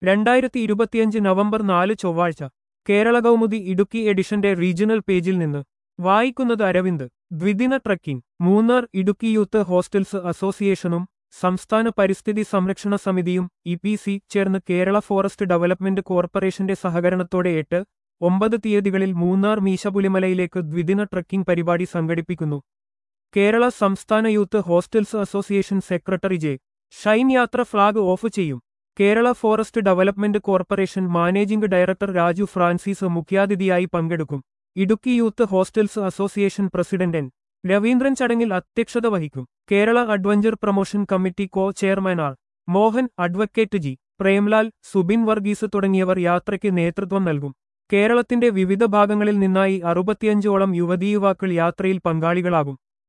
രണ്ടായിരത്തി ഇരുപത്തിയഞ്ച് നവംബർ നാല് ചൊവ്വാഴ്ച കേരള കൗമുദി ഇടുക്കി എഡിഷന്റെ റീജിയണൽ പേജിൽ നിന്ന് വായിക്കുന്നത് അരവിന്ദ് ദ്വിദിന trekking Munnar Idukki youth hostels അസോസിയേഷനും സംസ്ഥാന പരിസ്ഥിതി സംരക്ഷണ സമിതിയും ഇ പി സി ചേർന്ന് കേരള ഫോറസ്റ്റ് ഡെവലപ്മെന്റ് കോർപ്പറേഷന്റെ സഹകരണത്തോടെ എട്ട് ഒമ്പത് തീയതികളിൽ മൂന്നാർ മീശപുലിമലയിലേക്ക് ദ്വിദിന ട്രക്കിംഗ് പരിപാടി സംഘടിപ്പിക്കുന്നു കേരള സംസ്ഥാന youth hostels association secretary J Shine യാത്ര ഫ്ളാഗ് ഓഫ് ചെയ്യും Kerala forest development corporation managing director Raju Francis മുഖ്യാതിഥിയായി പങ്കെടുക്കും Idukki youth hostels association president N Raveendran ചടങ്ങിൽ അധ്യക്ഷത വഹിക്കും Kerala adventure promotion committee co chairman R Mohan advocate G Premlal Subin Varghese തുടങ്ങിയവർ യാത്രയ്ക്ക് നേതൃത്വം നൽകും കേരളത്തിന്റെ വിവിധ ഭാഗങ്ങളിൽ നിന്നായി അറുപത്തിയഞ്ചോളം യുവതീയുവാക്കൾ യാത്രയിൽ പങ്കാളികളാകും